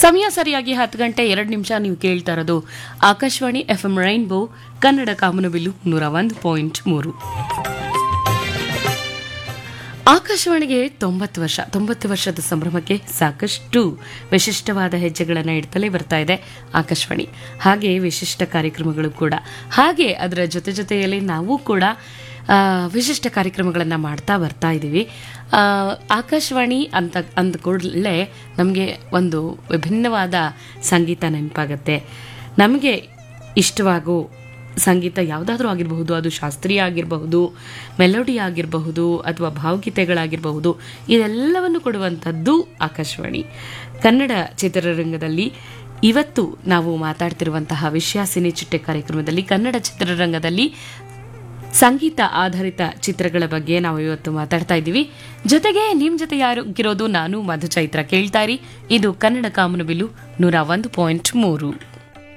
ಸಮಯ ಸರಿಯಾಗಿ ಹತ್ತು ಗಂಟೆ ಎರಡು ನಿಮಿಷ ನೀವು ಕೇಳ್ತಾ ಇರೋದು Akashvani F M Rainbow Kannada ಕಾಮನಬಿಲ್ಲು ನೂರ ಒಂದು ಪಾಯಿಂಟ್ ಮೂರು ಆಕಾಶವಾಣಿಗೆ ತೊಂಬತ್ತು ವರ್ಷ ತೊಂಬತ್ತು ವರ್ಷದ ಸಂಭ್ರಮಕ್ಕೆ ಸಾಕಷ್ಟು ವಿಶಿಷ್ಟವಾದ ಹೆಜ್ಜೆಗಳನ್ನು ಇಡ್ತಲೇ ಬರ್ತಾ ಇದೆ ಆಕಾಶವಾಣಿ ಹಾಗೆ ವಿಶಿಷ್ಟ ಕಾರ್ಯಕ್ರಮಗಳು ಕೂಡ ಹಾಗೆ ಅದರ ಜೊತೆ ಜೊತೆಯಲ್ಲಿ ನಾವು ಕೂಡ ಆ, ವಿಶಿಷ್ಟ ಕಾರ್ಯಕ್ರಮಗಳನ್ನು ಮಾಡ್ತಾ ಬರ್ತಾ ಇದ್ದೀವಿ ಆ, ಆಕಾಶವಾಣಿ ಅಂತ ಅಂದ ಕೂಡಲೇ ನಮಗೆ ಒಂದು ವಿಭಿನ್ನವಾದ ಸಂಗೀತ ನೆನಪಾಗತ್ತೆ ನಮಗೆ ಇಷ್ಟವಾಗೋ ಸಂಗೀತ ಯಾವುದಾದ್ರೂ ಆಗಿರಬಹುದು ಅದು ಶಾಸ್ತ್ರೀಯ ಆಗಿರಬಹುದು ಮೆಲೋಡಿ ಆಗಿರಬಹುದು ಅಥವಾ ಭಾವಗೀತೆಗಳಾಗಿರಬಹುದು ಇದೆಲ್ಲವನ್ನು ಕೊಡುವಂಥದ್ದು ಆಕಾಶವಾಣಿ ಕನ್ನಡ ಚಿತ್ರರಂಗದಲ್ಲಿ ಇವತ್ತು ನಾವು ಮಾತಾಡ್ತಿರುವಂತಹ ವಿಷಯ ಸಿನಿ ಚಿಟ್ಟೆ ಕಾರ್ಯಕ್ರಮದಲ್ಲಿ ಕನ್ನಡ ಚಿತ್ರರಂಗದಲ್ಲಿ ಸಂಗೀತ ಆಧಾರಿತ ಚಿತ್ರಗಳ ಬಗ್ಗೆ ನಾವು ಇವತ್ತು ಮಾತಾಡ್ತಾ ಇದ್ದೀವಿ ಜೊತೆಗೆ ನಿಮ್ ಜೊತೆ ಯಾರು ಇರೋದು ನಾನು ಮಧು ಚೈತ್ರ ಕೇಳ್ತಾ ಇರಿ ಇದು ಕನ್ನಡ ಕಾಮನಬಿಲ್ಲು ನೂರ ಒಂದು ಪಾಯಿಂಟ್ ಮೂರು